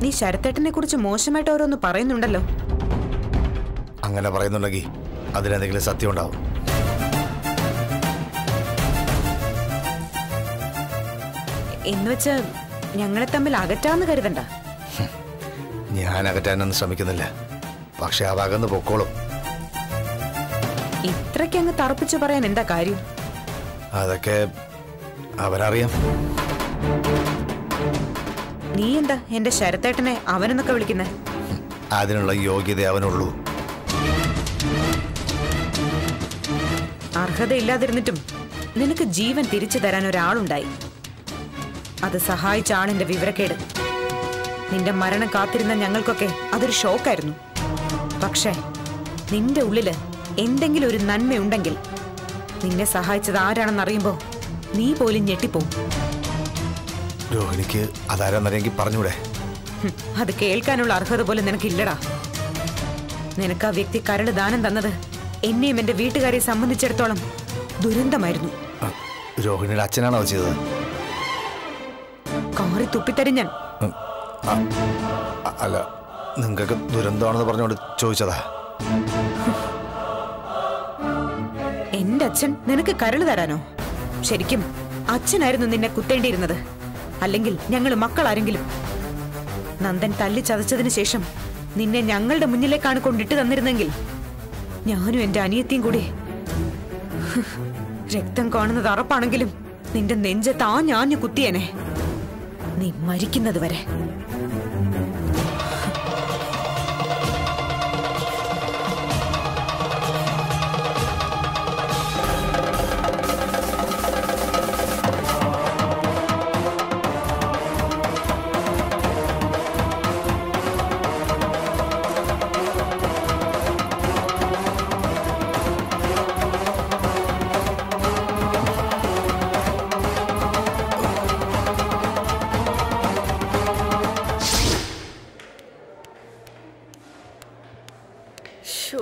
നീ ശരത്തേട്ടനെ കുറിച്ച് മോശമായിട്ട് ഓരോന്ന് പറയുന്നുണ്ടല്ലോ അങ്ങനെ പറയുന്നുണ്ടെങ്കിൽ അതിലെന്തെങ്കിലും സത്യം ഉണ്ടാവും എന്നുവെച്ച് ഞങ്ങളെ തമ്മിൽ അകറ്റാന്ന് കരുതണ്ട ഞാൻ അകറ്റാനൊന്നും ശ്രമിക്കുന്നില്ല പക്ഷെ അത് അകന്ന് പൊക്കോളും ഇത്രയ്ക്ക് അങ്ങ് തറപ്പിച്ചു പറയാൻ എന്താ കാര്യം അതൊക്കെ അവരറിയാം നീ എന്താ എന്റെ ശരത്തേട്ടനെ അവനെന്നൊക്കെ വിളിക്കുന്നേ അതിനുള്ള യോഗ്യത അവനുള്ളൂ അർഹതയില്ലാതിരുന്നിട്ടും നിനക്ക് ജീവൻ തിരിച്ചു തരാൻ ഒരാളുണ്ടായി അത് സഹായിച്ച ആളിന്റെ വിവരക്കേട് നിന്റെ മരണം കാത്തിരുന്ന ഞങ്ങൾക്കൊക്കെ അതൊരു ഷോക്കായിരുന്നു പക്ഷേ നിന്റെ ഉള്ളില് എന്തെങ്കിലും ഒരു നന്മയുണ്ടെങ്കിൽ നിന്നെ സഹായിച്ചത് ആരാണെന്നറിയുമ്പോ നീ പോലും ഞെട്ടിപ്പോവും രോഹിണിക്ക് അതാരാന്നറിയെങ്കിൽ പറഞ്ഞൂടെ ഹും, അത് കേൾക്കാനുള്ള അർഹത പോലും നിനക്കില്ലടാ നിനക്ക് ആ വ്യക്തി കരട് ദാനം തന്നത് എന്നെയും എന്റെ വീട്ടുകാരെ സംബന്ധിച്ചിടത്തോളം ദുരന്തമായിരുന്നു ആ, രോഹിണിയുടെ അച്ഛനാണോ അത് ചെയ്തത് കാറി തുപ്പിത്തരിഞ്ഞാൻ ഉം, ആ, അ- അല്ല നിങ്ങൾക്ക് ദുരന്തമാണെന്ന് പറഞ്ഞുകൊണ്ട് ചോദിച്ചതാ എന്റെ അച്ഛൻ നിനക്ക് കരള് തരാനോ ശരിക്കും അച്ഛനായിരുന്നു നിന്നെ കുത്തേണ്ടിയിരുന്നത് അല്ലെങ്കിൽ ഞങ്ങൾ മക്കളാരെങ്കിലും നന്ദൻ തല്ലി ചതച്ചതിന് ശേഷം നിന്നെ ഞങ്ങളുടെ മുന്നിലേക്കാണ് കൊണ്ടിട്ട് തന്നിരുന്നെങ്കിൽ ഞാനും എന്റെ അനിയത്തിയും കൂടി ഹ്, രക്തം കാണുന്നത് അറപ്പാണെങ്കിലും നിന്റെ നെഞ്ചത്ത് ആ ഞാഞ്ഞു കുത്തിയേനെ നീ മരിക്കുന്നത് വരെ ഷോ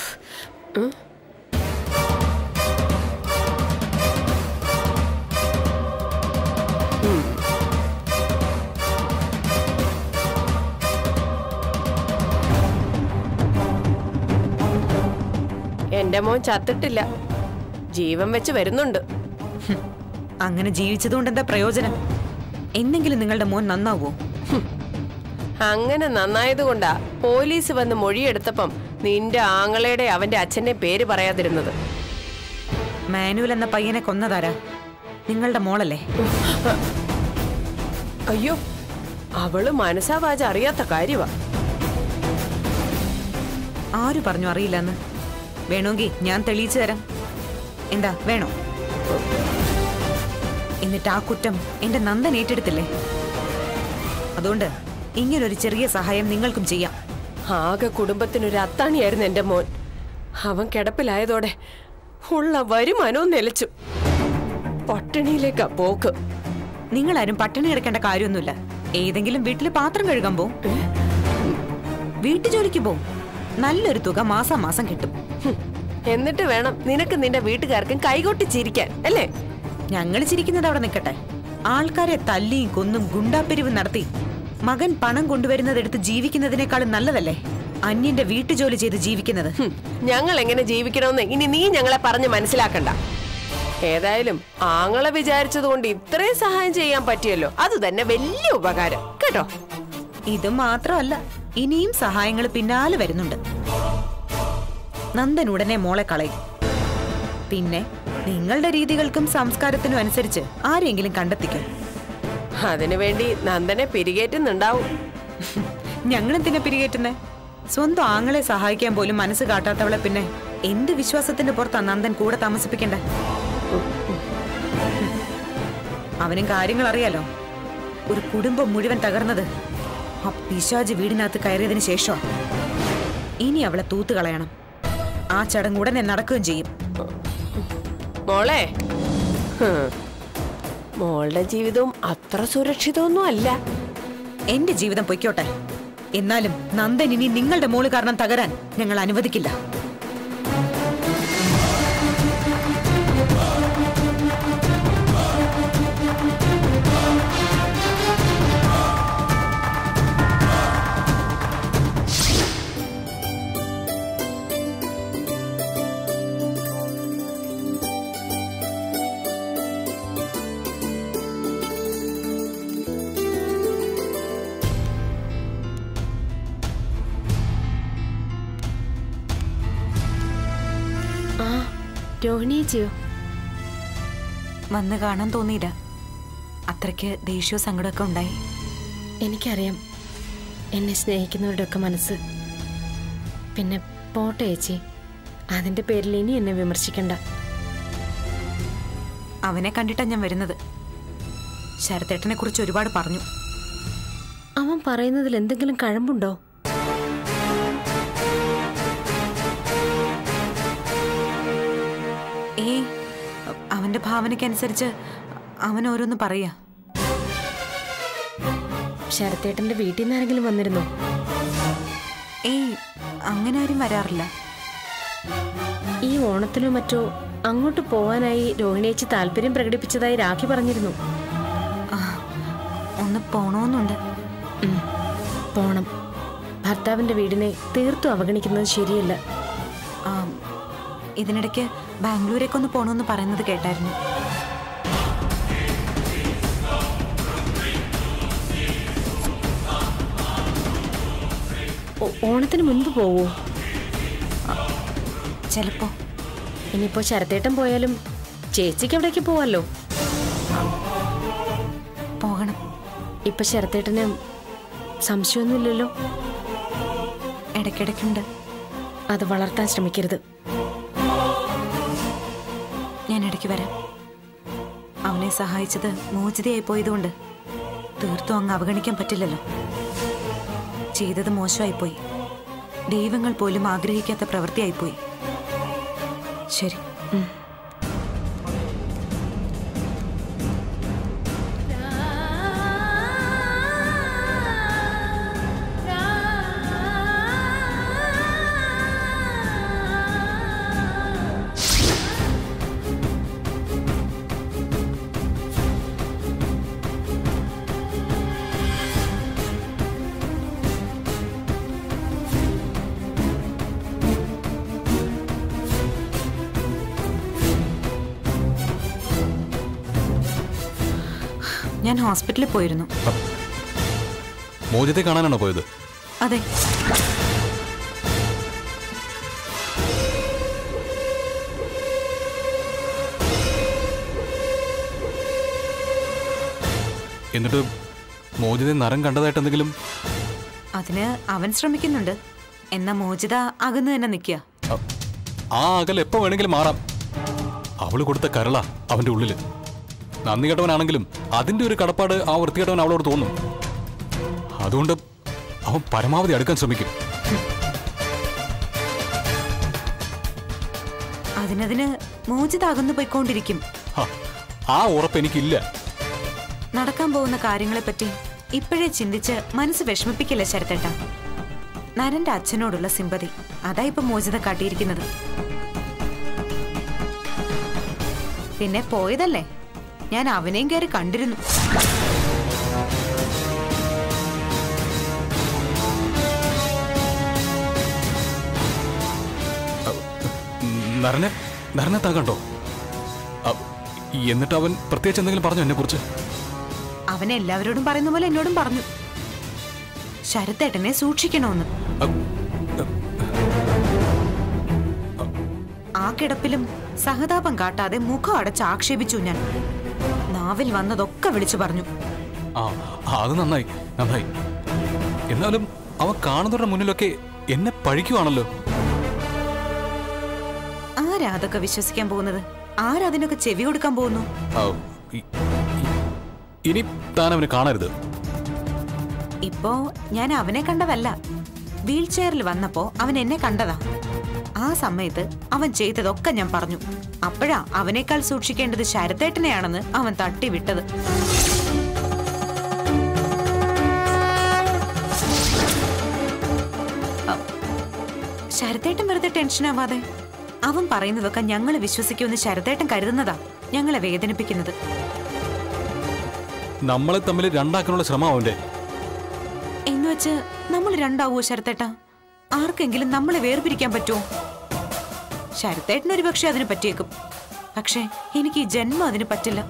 എന്റെ മോൻ ചത്തിട്ടില്ല ജീവൻ വെച്ച് വരുന്നുണ്ട് അങ്ങനെ ജീവിച്ചതുകൊണ്ട് എന്താ പ്രയോജനം എന്നെങ്കിലും നിങ്ങളുടെ മോൻ നന്നാവോ അങ്ങനെ നന്നായത് കൊണ്ടാ പോലീസ് വന്ന് മൊഴിയെടുത്തപ്പം നിന്റെ ആങ്ങളയുടെ അവന്റെ അച്ഛന്റെ പേര് പറയാതിരുന്നത് മാനുവൽ എന്ന പയ്യനെ കൊന്നതാരാ നിങ്ങളുടെ മോളല്ലേ അയ്യോ അവള് മനസ്സാവാച അറിയാത്ത കാര്യവാ ആര് പറഞ്ഞു അറിയില്ലെന്ന് വേണമെങ്കിൽ ഞാൻ തെളിയിച്ചു തരാം എന്താ വേണോ എന്നിട്ട് ആ കുറ്റം എന്റെ നന്ദൻ ഏറ്റെടുത്തില്ലേ അതുകൊണ്ട് ഇങ്ങനൊരു ചെറിയ സഹായം നിങ്ങൾക്കും ചെയ്യാം ആകെ കുടുംബത്തിനൊരു അത്താണിയായിരുന്നു എന്റെ മോൻ അവൻ കിടപ്പിലായതോടെ ഉള്ള വരുമാനവും നിലച്ചു പട്ടിണിയിലേക്കാ പോക്ക് നിങ്ങളാരും പട്ടിണി കിടക്കേണ്ട കാര്യമൊന്നുമില്ല ഏതെങ്കിലും വീട്ടിൽ പാത്രം കഴുകാൻ പോവും വീട്ടു ജോലിക്ക് പോവും നല്ലൊരു തുക മാസം മാസം കിട്ടും ഹും. എന്നിട്ട് വേണം നിനക്ക് നിന്റെ വീട്ടുകാർക്കും കൈകൊട്ടി ചിരിക്കാൻ അല്ലേ ഞങ്ങൾ ചിരിക്കുന്നത് അവിടെ നിൽക്കട്ടെ ആൾക്കാരെ തല്ലിയും കൊന്നും ഗുണ്ടാപ്പിരിവ് നടത്തി മകൻ പണം കൊണ്ടുവരുന്നതെടുത്ത് ജീവിക്കുന്നതിനേക്കാളും നല്ലതല്ലേ അന്യന്റെ വീട്ടുജോലി ചെയ്ത് ജീവിക്കുന്നത് ഹും. ഞങ്ങൾ എങ്ങനെ ജീവിക്കണമെന്ന് ഇനി നീ ഞങ്ങളെ പറഞ്ഞ് മനസ്സിലാക്കണ്ട ഏതായാലും ആങ്ങളെ വിചാരിച്ചതുകൊണ്ട് ഇത്രയും സഹായം ചെയ്യാൻ പറ്റിയല്ലോ അത് തന്നെ വലിയ ഉപകാരം കേട്ടോ ഇത് മാത്രമല്ല ഇനിയും സഹായങ്ങൾ പിന്നാലെ വരുന്നുണ്ട് നന്ദൻ ഉടനെ മോളെ കളയും പിന്നെ നിങ്ങളുടെ രീതികൾക്കും സംസ്കാരത്തിനും അനുസരിച്ച് ആരെങ്കിലും കണ്ടെത്തിക്കും അതിനുവേണ്ടി നന്ദനെ പിരികേറ്റുന്നുണ്ടാവും ഞങ്ങളെന്തിനാ പിരികേറ്റുന്നേ സ്വന്തം ആങ്ങളെ സഹായിക്കാൻ പോലും മനസ്സ് കാട്ടാത്തവളെ പിന്നെ എന്ത് വിശ്വാസത്തിന്റെ പുറത്താ നന്ദൻ കൂടെ താമസിപ്പിക്കണ്ടേ അവനും കാര്യങ്ങൾ അറിയാലോ ഒരു കുടുംബം മുഴുവൻ തകർന്നത് ആ പിശാജ് വീടിനകത്ത് കയറിയതിന് ശേഷം ഇനി അവളെ തൂത്ത് കളയണം ആ ചടങ്ങ് ഉടനെ നടക്കുകയും ചെയ്യും മോളെ ഹും. മോളുടെ ജീവിതവും അത്ര സുരക്ഷിതമൊന്നും അല്ല എന്റെ ജീവിതം പൊയ്ക്കോട്ടെ എന്നാലും നന്ദൻ ഇനി നിങ്ങളുടെ മോള് കാരണം തകരാൻ ഞങ്ങൾ അനുവദിക്കില്ല ആ രോഹിണിയേച്ചിയോ വന്ന് കാണാൻ തോന്നിയില്ല അത്രയ്ക്ക് ദേഷ്യവും സങ്കടമൊക്കെ ഉണ്ടായി എനിക്കറിയാം എന്നെ സ്നേഹിക്കുന്നവരുടെയൊക്കെ മനസ്സ് പിന്നെ പോട്ടെ ചേച്ചി അതിന്റെ പേരിൽ ഇനി എന്നെ വിമർശിക്കണ്ട അവനെ കണ്ടിട്ടാ ഞാൻ വരുന്നത് ശരത്തേട്ടനെ കുറിച്ച് ഒരുപാട് പറഞ്ഞു അവൻ പറയുന്നതിൽ എന്തെങ്കിലും കഴമ്പുണ്ടോ ഏ അവന്റെ ഭാവനയ്ക്കനുസരിച്ച് അവൻ ഓരോന്ന് പറയാ ശരത്തേട്ടന്റെ വീട്ടിൽ നിന്ന് ആരെങ്കിലും വന്നിരുന്നോ ഏയ് അങ്ങനെ ആരും വരാറില്ല ഈ ഓണത്തിനോ മറ്റോ അങ്ങോട്ട് പോവാനായി രോഹിണിയേച്ചി താല്പര്യം പ്രകടിപ്പിച്ചതായി രാഖി പറഞ്ഞിരുന്നു ആ, ഒന്ന് പോണോന്നുണ്ട് ഉം, പോണം ഭർത്താവിന്റെ വീടിനെ തീർത്തും അവഗണിക്കുന്നത് ശരിയല്ല ആ, ഇതിനിടയ്ക്ക് ബാംഗ്ലൂരേക്ക് ഒന്ന് പോണോന്ന് പറയുന്നത് കേട്ടായിരുന്നു ഓ- ഓണത്തിന് മുൻപ് പോവോ ചിലപ്പോ ഇനിയിപ്പോ ശരത്തേട്ടൻ പോയാലും ചേച്ചിക്ക് എവിടേക്ക് പോവാലോ പോകണം ഇപ്പൊ ശരത്തേട്ടന് സംശയമൊന്നുമില്ലല്ലോ ഇടയ്ക്കിടയ്ക്കുണ്ട് അത് വളർത്താൻ ശ്രമിക്കരുത് ഞാൻ ഇടയ്ക്ക് വരാം അവനെ സഹായിച്ചത് മോചിതയായി പോയതുകൊണ്ട് തീർത്തും അങ്ങ് അവഗണിക്കാൻ പറ്റില്ലല്ലോ ചെയ്തത് മോശമായിപ്പോയി ദൈവങ്ങൾ പോലും ആഗ്രഹിക്കാത്ത പ്രവൃത്തിയായിപ്പോയി ശരി ഞാൻ ഹോസ്പിറ്റലിൽ പോയിരുന്നു മോചത്തെ കാണാനാണോ പോയത് അതെ എന്നിട്ട് മോചിതെ നരം കണ്ടതായിട്ട് എന്തെങ്കിലും അതിന് അവൻ ശ്രമിക്കുന്നുണ്ട് എന്നാ മോചിത അകന്ന് തന്നെ നിൽക്കുക അ- ആ അകൽ എപ്പോ വേണമെങ്കിലും മാറാം അവള് കൊടുത്ത കരള അവന്റെ ഉള്ളില് നന്ദി കെട്ടവനാണെങ്കിലും അതിന്റെ ഒരു കടപ്പാട് ആ വൃത്തികെട്ടവൻ അവളോട് തോന്നും അതുകൊണ്ട് അവൻ പരമാവധി അടുക്കാൻ ശ്രമിക്കും അതിനതിന് മോചിത അകന്നു പോയിക്കൊണ്ടിരിക്കും ഹ, ആ ഉറപ്പ് എനിക്കില്ല നടക്കാൻ പോകുന്ന കാര്യങ്ങളെപ്പറ്റി ഇപ്പോഴേ ചിന്തിച്ച് മനസ്സ് വിഷമിപ്പിക്കില്ല ശരത്തേട്ട നരന്റെ അച്ഛനോടുള്ള സിമ്പതി അതാ ഇപ്പൊ മോചിത കാട്ടിയിരിക്കുന്നത് പിന്നെ പോയതല്ലേ ഞാൻ അവനെയും കയറി കണ്ടിരുന്നു നരനെ നരനെ താൻ കണ്ടോ അ, എന്നിട്ട് അവൻ പ്രത്യേകിച്ച് എന്തെങ്കിലും പറഞ്ഞു എന്നെ കുറിച്ച് അവൻ എല്ലാവരോടും പറയുന്ന പോലെ എന്നോടും പറഞ്ഞു ശരത്തേട്ടനെ സൂക്ഷിക്കണമെന്ന് ആ കിടപ്പിലും സഹതാപം കാട്ടാതെ മുഖം അടച്ച് ആക്ഷേപിച്ചു ഞാൻ നാവിൽ വന്നതൊക്കെ വിളിച്ചു പറഞ്ഞു ആ അത് നന്നായി നന്നായി എന്നാലും അവൻ കാണുന്നവരുടെ മുന്നിലൊക്കെ എന്നെ പഴിക്കുവാണല്ലോ ആരാ അതൊക്കെ വിശ്വസിക്കാൻ പോകുന്നത് ആരതിനൊക്കെ ചെവി കൊടുക്കാൻ പോകുന്നു ആ, ഇ- ഇ- ഇനി താൻ അവനെ കാണരുത് ഇപ്പോ ഞാൻ അവനെ കണ്ടതല്ല വീൽ ചെയറിൽ വന്നപ്പോ അവൻ എന്നെ കണ്ടതാ ആ സമയത്ത് അവൻ ചെയ്തതൊക്കെ ഞാൻ പറഞ്ഞു അപ്പോഴാ അവനേക്കാൾ സൂക്ഷിക്കേണ്ടത് ശരത്തേട്ടനെയാണെന്ന് അവൻ തട്ടിവിട്ടത് അ, ശരത്തേട്ടൻ വെറുതെ ടെൻഷനാവാതെ അവൻ പറയുന്നതൊക്കെ ഞങ്ങൾ വിശ്വസിക്കുമെന്ന് ശരത്തേട്ടൻ കരുതുന്നതാ ഞങ്ങളെ വേദനിപ്പിക്കുന്നത് നമ്മളെ തമ്മിൽ രണ്ടാക്കാനുള്ള ശ്രമം അവന്റെ എന്ന് വെച്ച് നമ്മൾ രണ്ടാവോ ശരത്തേട്ട ആർക്കെങ്കിലും നമ്മളെ വേർപിരിക്കാൻ പറ്റുമോ ശരത്തേട്ടന് ഒരു പക്ഷെ അതിന് പറ്റിയേക്കും പക്ഷേ എനിക്ക് ഈ ജന്മം അതിന് പറ്റില്ല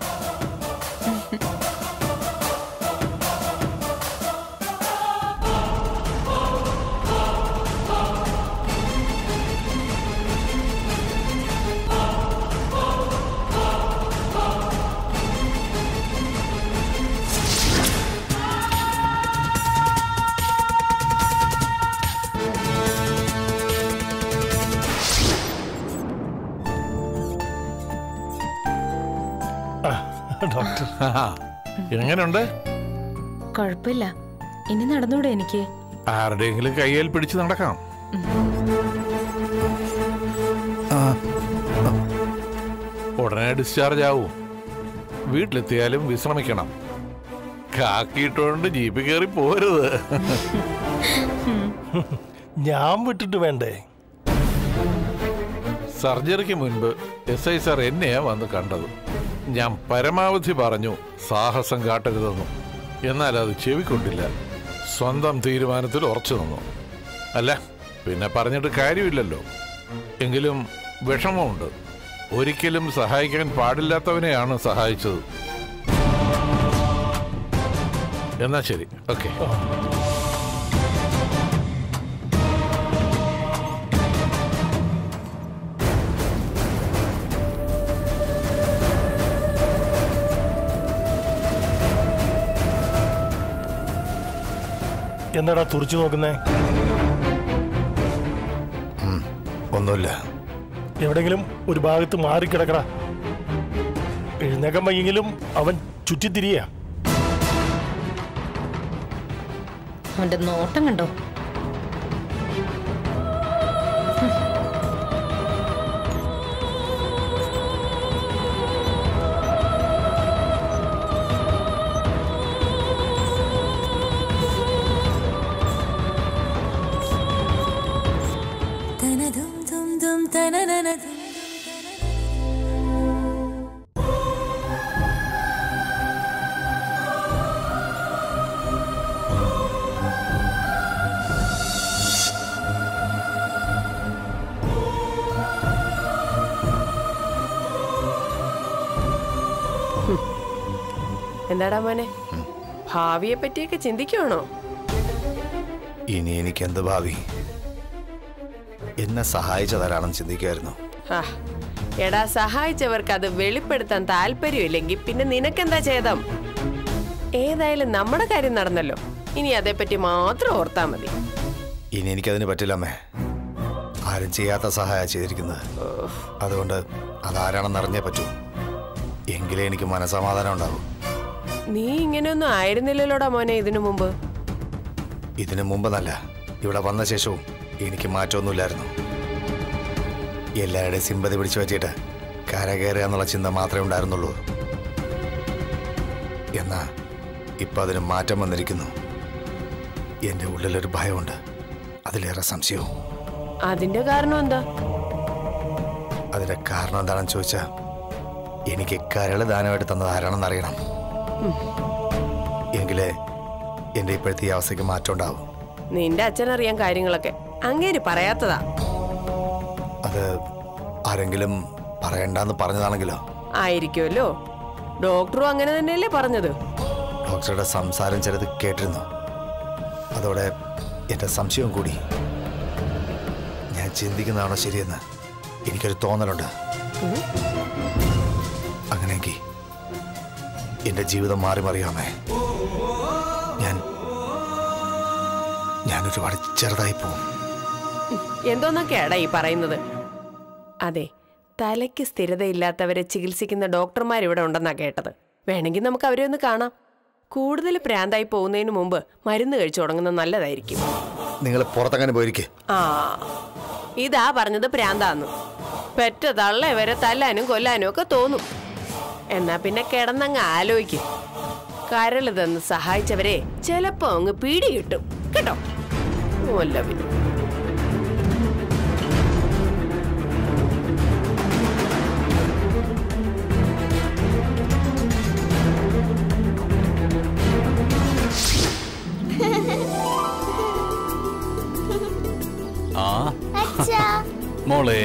ആ, ഡോക്ടർ എങ്ങനെയുണ്ട് കുഴപ്പമില്ല ഇനി നടന്നൂടെ എനിക്ക് ആരുടെയെങ്കിലും കയ്യിൽ പിടിച്ച് നടക്കാം ഉടനെ ഡിസ്ചാർജ് ആവും വീട്ടിലെത്തിയാലും വിശ്രമിക്കണം കാക്കിയിട്ടുകൊണ്ട് ജീപ്പ് കയറി പോരുത് ഞാൻ വിട്ടിട്ട് വേണ്ടേ സർജറിക്ക് മുൻപ് എസ് ഐ സാർ എന്നെയാ വന്ന് കണ്ടത് ഞാൻ പരമാവധി പറഞ്ഞു സാഹസം കാട്ടരുതെന്നും എന്നാൽ അത് ചെവിക്കൊണ്ടില്ല സ്വന്തം തീരുമാനത്തിൽ ഉറച്ചു നിന്നു അല്ല പിന്നെ പറഞ്ഞിട്ട് കാര്യമില്ലല്ലോ എങ്കിലും വിഷമമുണ്ട് ഒരിക്കലും സഹായിക്കാൻ പാടില്ലാത്തവനെയാണ് സഹായിച്ചത് എന്നാ ശരി ഓക്കെ എന്താടാ തുറച്ചു നോക്കുന്നേ ഒന്നുമില്ല എവിടെങ്കിലും ഒരു ഭാഗത്ത് മാറിക്കിടക്കടാ എഴുന്നേക്കാൻ വയ്യെങ്കിലും അവൻ ചുറ്റിത്തിരിയാ അവന്റെ നോട്ടം കണ്ടോ എന്താടാ മോനെ ഭാവിയെ പറ്റിയൊക്കെ ചിന്തിക്കുവാണോ ഇനി എനിക്ക് എന്ത് ഭാവി എന്നെ സഹായിച്ചതാരാണെന്ന് ചിന്തിക്കുമായിരുന്നു ആ, എടാ സഹായിച്ചവർക്ക് അത് വെളിപ്പെടുത്താൻ താല്പര്യമില്ലെങ്കിൽ പിന്നെ നിനക്കെന്താ ചെയ്തം ഏതായാലും നമ്മുടെ കാര്യം നടന്നല്ലോ ഇനി അതേപ്പറ്റി മാത്രം ഓർത്താ മതി ഇനി എനിക്കതിന് പറ്റില്ലമ്മേ ആരും ചെയ്യാത്ത സഹായ ചെയ്തിരിക്കുന്നത് അതുകൊണ്ട് അതാരാണെന്ന് അറിഞ്ഞേ പറ്റൂ എങ്കിലേ എനിക്ക് മനസമാധാനം ഉണ്ടാവും നീ ഇങ്ങനെയൊന്നും ആയിരുന്നില്ലല്ലോടാ മോനെ ഇതിനു മുമ്പ് ഇതിനു മുമ്പെന്നല്ല ഇവിടെ വന്ന ശേഷവും എനിക്ക് മാറ്റമൊന്നുമില്ലായിരുന്നു എല്ലാവരുടെയും സിമ്പതി പിടിച്ചു പറ്റിയിട്ട് കരകയറുക എന്നുള്ള ചിന്ത മാത്രമേ ഉണ്ടായിരുന്നുള്ളൂ എന്നാ ഇപ്പൊ അതിന് മാറ്റം വന്നിരിക്കുന്നു എന്റെ ഉള്ളിലൊരു ഭയമുണ്ട് അതിലേറെ സംശയവും അതിന്റെ കാരണം എന്താ അതിന്റെ കാരണം എന്താണെന്ന് ചോദിച്ചാ എനിക്ക് കരള് ദാനമായിട്ട് തന്നത് ആരാണെന്ന് അറിയണം എങ്കിലേ എന്റെ ഇപ്പോഴത്തെ ഈ അവസ്ഥയ്ക്ക് മാറ്റം ഉണ്ടാവും നിന്റെ അച്ഛനറിയാൻ കാര്യങ്ങളൊക്കെ അങ്ങേര് പറയാത്തതാ അത് ആരെങ്കിലും പറയണ്ടെന്ന് പറഞ്ഞതാണെങ്കിലോ ആയിരിക്കുമല്ലോ ഡോക്ടറും അങ്ങനെ തന്നെയല്ലേ പറഞ്ഞത് ഡോക്ടറുടെ സംസാരം ചിലത് കേട്ടിരുന്നു അതോടെ എന്റെ സംശയവും കൂടി ഞാൻ ചിന്തിക്കുന്നതാണോ ശരിയെന്ന് എനിക്കൊരു തോന്നലുണ്ട് അങ്ങനെയെങ്കിൽ എന്റെ ജീവിതം മാറി മറിയാമേ ഞാൻ ഞാൻ ഒരുപാട് ചെറുതായി പോവും എന്തോന്നൊക്കെയാടാ ഈ പറയുന്നത് അതെ തലയ്ക്ക് സ്ഥിരതയില്ലാത്തവരെ ചികിത്സിക്കുന്ന ഡോക്ടർമാർ ഇവിടെ ഉണ്ടെന്നാ കേട്ടത് വേണമെങ്കിൽ നമുക്ക് അവരെ ഒന്ന് കാണാം കൂടുതൽ പ്രാന്തായി പോകുന്നതിന് മുമ്പ് മരുന്ന് കഴിച്ചു തുടങ്ങുന്നത് നല്ലതായിരിക്കും നിങ്ങൾ പുറത്തങ്ങനെ പോയിരിക്കേ ആ ഇതാ പറഞ്ഞത് പ്രാന്താന്ന് പെറ്റ തള്ള വരെ തല്ലാനും കൊല്ലാനും ഒക്കെ തോന്നും എന്നാ പിന്നെ കിടന്നങ്ങ് ആലോചിക്കും കരള് തന്ന് സഹായിച്ചവരെ ചിലപ്പോ അങ്ങ് പീടി കിട്ടും കേട്ടോ ഒല്ല പിന്നെ ആ മോളെ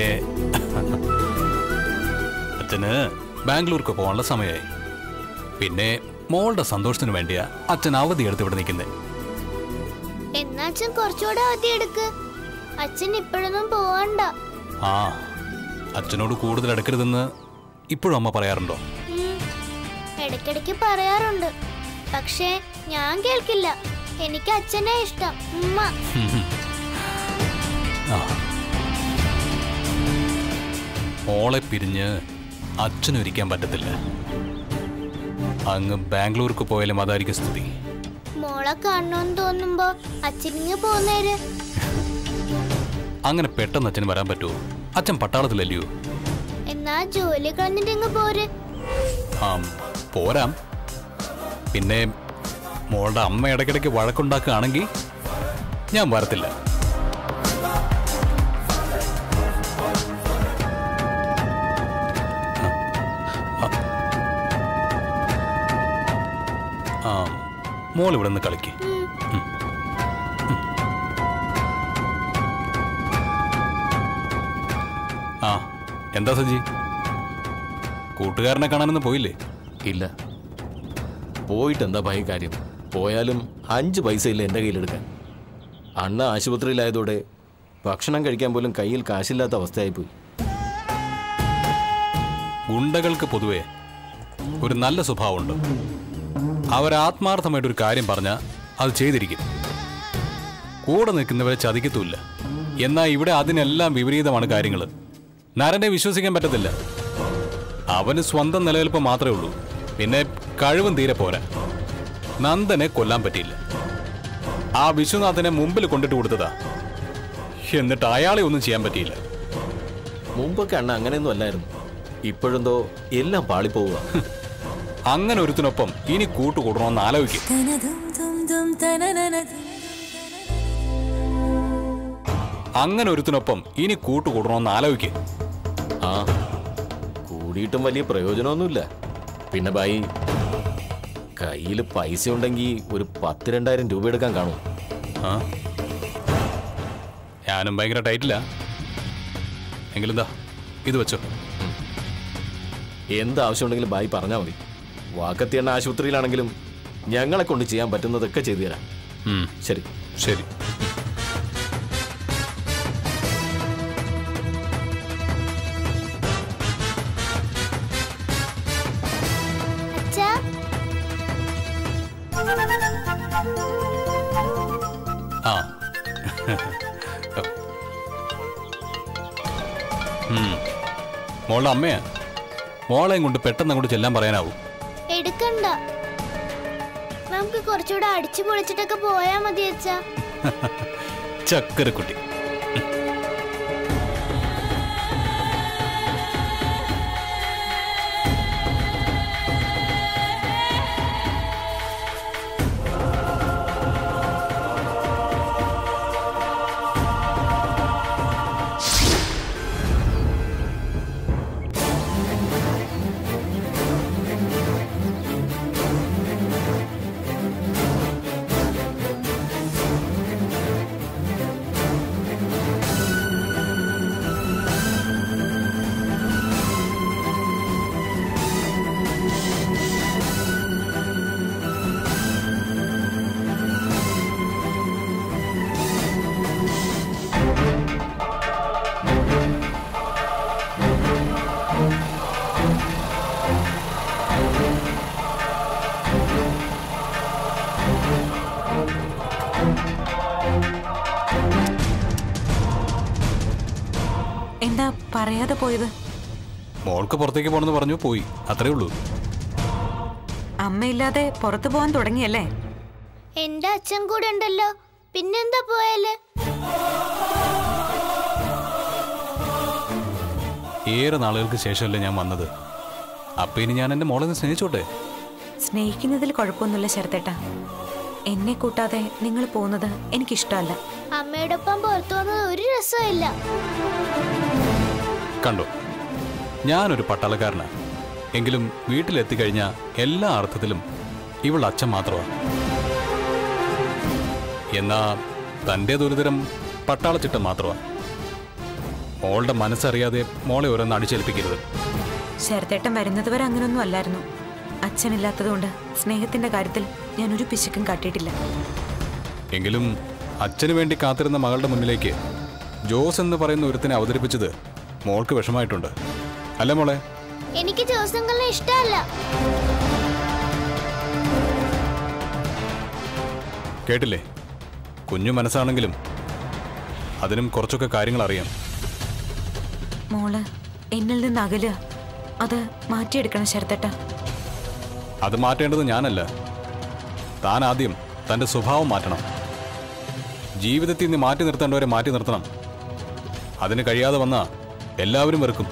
അച്ഛന് ബാംഗ്ലൂർക്ക് പോകാനുള്ള സമയമായി പിന്നെ മോളുടെ സന്തോഷത്തിന് വേണ്ടിയാ അച്ഛൻ അവധി എടുത്ത് ഇവിടെ നിൽക്കുന്നത് എന്നാ അച്ഛൻ കുറച്ചുകൂടെ അവധി എടുക്ക് അച്ഛൻ ഇപ്പോഴൊന്നും പോവണ്ട ആ അച്ഛനോട് കൂടുതൽ എടുക്കരുതെന്ന് ഇപ്പോഴും അമ്മ പറയാറുണ്ടോ ഉം. ഇടയ്ക്കിടയ്ക്ക് പറയാറുണ്ട് പക്ഷേ ഞാൻ കേൾക്കില്ല എനിക്ക് അച്ഛനെ ഇഷ്ടം ഉമ്മ ആ മോളെ പിരിഞ്ഞ് അച്ഛനൊരിക്കാൻ പറ്റത്തില്ല അങ്ങ് ബാംഗ്ലൂർക്ക് പോയാലും അതായിരിക്കും സ്ഥിതി മോളെ കാണണമെന്ന് തോന്നുമ്പോ അച്ഛനിങ്ങ് പോന്നേര് അങ്ങനെ പെട്ടെന്ന് അച്ഛന് വരാൻ പറ്റുമോ അച്ഛൻ പട്ടാളത്തിലല്ലയോ എന്നാ ജോലി കളഞ്ഞിട്ട് ഇങ്ങ് പോര് ആ പോരാം പിന്നെ മോളുടെ അമ്മ ഇടയ്ക്കിടയ്ക്ക് വഴക്കുണ്ടാക്കുകയാണെങ്കിൽ ഞാൻ വരത്തില്ല ആ മോൾ ഇവിടെ നിന്ന് കളിക്ക് ഉം. ഉം. ആ എന്താ സജി കൂട്ടുകാരനെ കാണാനൊന്നും പോയില്ലേ ഇല്ല പോയിട്ട് എന്താ ഭയ കാര്യം പോയാലും അഞ്ച് പൈസ ഇല്ല എൻ്റെ കയ്യിലെടുക്കാൻ അണ്ണ ആശുപത്രിയിലായതോടെ ഭക്ഷണം കഴിക്കാൻ പോലും കയ്യിൽ കാശില്ലാത്ത അവസ്ഥയായിപ്പോയി ഗുണ്ടകൾക്ക് പൊതുവെ ഒരു നല്ല സ്വഭാവമുണ്ട് അവരാത്മാർത്ഥമായിട്ട് ഒരു കാര്യം പറഞ്ഞാൽ അത് ചെയ്തിരിക്കും കൂടെ നിൽക്കുന്നവരെ ചതിക്കത്തുമില്ല എന്നാൽ ഇവിടെ അതിനെല്ലാം വിപരീതമാണ് കാര്യങ്ങൾ നരനെ വിശ്വസിക്കാൻ പറ്റത്തില്ല അവന് സ്വന്തം നിലനിൽപ്പ് മാത്രമേ ഉള്ളൂ പിന്നെ കഴിവും തീരെ പോരാ നന്ദനെ കൊല്ലാൻ പറ്റിയില്ല ആ വിശ്വനാഥനെ മുമ്പിൽ കൊണ്ടിട്ട് കൊടുത്തതാ എന്നിട്ട് അയാളെ ഒന്നും ചെയ്യാൻ പറ്റിയില്ല മുമ്പൊക്കെ അണ്ണ അങ്ങനെയൊന്നും അല്ലായിരുന്നു ഇപ്പോഴെന്തോ എല്ലാം പാളിപ്പോവുക അങ്ങനെ ഒരുത്തിനൊപ്പം ഇനി കൂട്ടുകൂടണമെന്ന് ആലോചിക്കും അങ്ങനെ ഒരുത്തിനൊപ്പം ഇനി കൂട്ടുകൂടണമെന്ന് ആലോചിക്കും ആ കൂടിയിട്ടും വലിയ പ്രയോജനമൊന്നുമില്ല പിന്നെ ബായി കയ്യിൽ പൈസ ഉണ്ടെങ്കിൽ ഒരു പത്ത് രണ്ടായിരം രൂപ എടുക്കാൻ കാണും ആ ഞാനും ഭയങ്കര ടൈറ്റില്ല എങ്കിലെന്താ ഇത് വെച്ചോ എന്താവശ്യമുണ്ടെങ്കിലും ബായി പറഞ്ഞാൽ മതി വാക്കത്തിയണ്ണ ആശുപത്രിയിലാണെങ്കിലും ഞങ്ങളെ കൊണ്ട് ചെയ്യാൻ പറ്റുന്നതൊക്കെ ചെയ്തു തരാം ഉം, ശരി ശരി അച്ഛാ ആ ഉം. മോളുടെ അമ്മയാ മോളെയും കൊണ്ട് പെട്ടെന്ന് അങ്ങോട്ട് ചെല്ലാൻ പറയാനാവും എടുക്കണ്ട നമുക്ക് കുറച്ചുകൂടെ അടിച്ചു പൊളിച്ചിട്ടൊക്കെ പോയാ മതി അച്ഛാ ചക്കരക്കുട്ടി എന്താ പറയാതെ പോയത് മോൾക്ക് പുറത്തേക്ക് പോകണമെന്ന് പറഞ്ഞു പോയി അത്രേ ഉള്ളൂ അമ്മയില്ലാതെ പുറത്തു പോകാൻ തുടങ്ങിയല്ലേ എന്റെ അച്ഛൻ കൂടെ ഉണ്ടല്ലോ പിന്നെന്താ പോയാല് ഏറെ നാളുകൾക്ക് ശേഷമല്ലേ ഞാൻ വന്നത് അപ്പൊ ഇനി ഞാൻ എന്റെ മോളെ ഒന്ന് സ്നേഹിച്ചോട്ടെ സ്നേഹിക്കുന്നതിൽ കുഴപ്പമൊന്നുമില്ല ശരത്തേട്ട എന്നെ കൂട്ടാതെ നിങ്ങൾ പോകുന്നത് എനിക്കിഷ്ടമല്ല അമ്മയോടൊപ്പം പുറത്തു വന്നത് ഒരു രസമില്ല കണ്ടോ ഞാനൊരു പട്ടാളക്കാരനാ എങ്കിലും വീട്ടിലെത്തിക്കഴിഞ്ഞാൽ എല്ലാ അർത്ഥത്തിലും ഇവൾ അച്ഛൻ മാത്രമാണ് എന്നാ തൻ്റെ ദുരിതരം പട്ടാളച്ചിട്ടം മാത്രമാണ് മോളുടെ മനസ്സറിയാതെ മോളെ ഓരോന്ന് അടിച്ചേൽപ്പിക്കരുത് ശരത്തേട്ടൻ വരുന്നതുവരെ അങ്ങനൊന്നും അല്ലായിരുന്നു അച്ഛനില്ലാത്തതുകൊണ്ട് സ്നേഹത്തിന്റെ കാര്യത്തിൽ ഞാൻ ഒരു പിശുക്കും കാട്ടിയിട്ടില്ല എങ്കിലും അച്ഛന് വേണ്ടി കാത്തിരുന്ന മകളുടെ മുന്നിലേക്ക് ജോസ് എന്ന് പറയുന്ന ഒരുത്തിനെ അവതരിപ്പിച്ചത് മോൾക്ക് വിഷമായിട്ടുണ്ട് അല്ല മോളെ എനിക്ക് ദിവസങ്ങളെ ഇഷ്ടമല്ല കേട്ടില്ലേ കുഞ്ഞു മനസ്സാണെങ്കിലും അതിനും കുറച്ചൊക്കെ കാര്യങ്ങൾ അറിയാം മോള് എന്നിൽ നിന്ന് അകലുക അത് മാറ്റിയെടുക്കണം ശരത്തേട്ട അത് മാറ്റേണ്ടത് ഞാനല്ല താൻ ആദ്യം തന്റെ സ്വഭാവം മാറ്റണം ജീവിതത്തിൽ നിന്ന് മാറ്റി നിർത്തേണ്ടവരെ മാറ്റി നിർത്തണം അതിന് കഴിയാതെ വന്ന എല്ലാവരും വെറുക്കും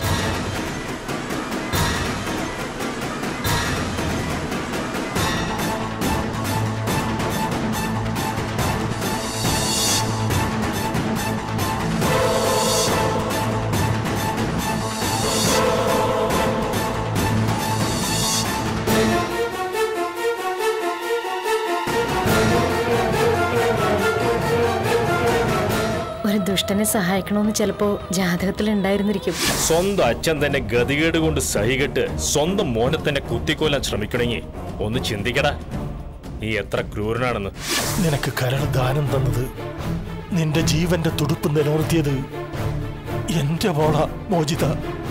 ഒരു ദുഷ്ടനെ സഹായിക്കണമെന്ന് ചിലപ്പോ ജാതകത്തിൽ ഉണ്ടായിരുന്നിരിക്കും സ്വന്തം അച്ഛൻ തന്നെ ഗതികേട് കൊണ്ട് സഹികെട്ട് സ്വന്തം മോനെ തന്നെ കുത്തിക്കൊല്ലാൻ ശ്രമിക്കണമെങ്കിൽ ഒന്ന് ചിന്തിക്കടാ നീ എത്ര ക്രൂരനാണെന്ന് നിനക്ക് കരൾ ദാനം തന്നത് നിന്റെ ജീവന്റെ തുടുപ്പ് നിലനിർത്തിയത് എന്റെ മോള മോചിത